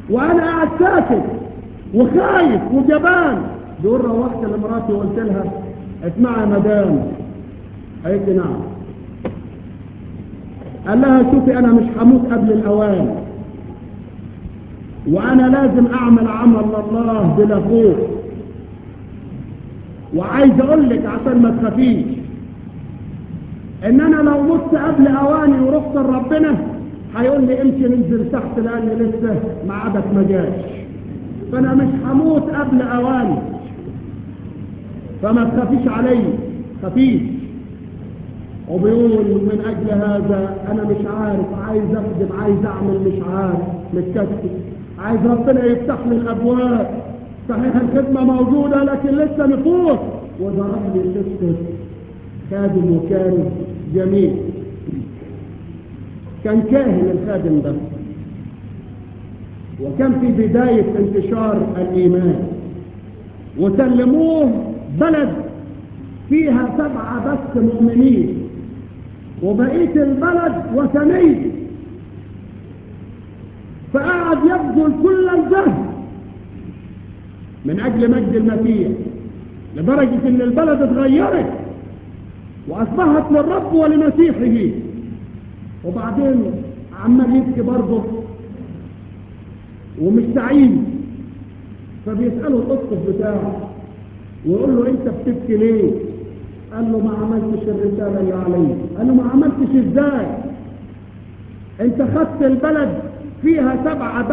وانا قاعد ساكت وخايف وجبان بيقول روحت لمراتي وقلت لها اسمعي يا مدام قالت لي نعم قال لها شوفي انا مش هموت قبل الاوان وانا لازم اعمل عمل لله بلا خوف وعايز اقول لك عشان ما تخافيش ان انا لو مت قبل اواني ورحت لربنا هيقول لي امشي ننزل تحت لان لسه ميعادك ما جاش فانا مش هموت قبل اواني فما تخافيش علي خفيش وبيقول من اجل هذا انا مش عارف عايز اخدم عايز اعمل مش عارف متكتف عايز ربنا يفتح لي الابواب صحيح الخدمة موجودة لكن لسه نفوس وضرب لي قصة خادم وكان جميل كان كاهن الخادم ده وكان في بداية انتشار الإيمان وسلموه بلد فيها سبعة بس مؤمنين وبقية البلد وثني فقعد يبذل كل الجهد من أجل مجد المسيح لدرجة أن البلد اتغيرت وأصبحت للرب ولمسيحه وبعدين عمال يبكي برضه ومش سعيد فبيسأله الأسقف بتاعه ويقول له أنت بتبكي ليه؟ قال له ما عملتش الرسالة اللي علي قال له ما عملتش ازاي؟ أنت خدت البلد فيها سبعة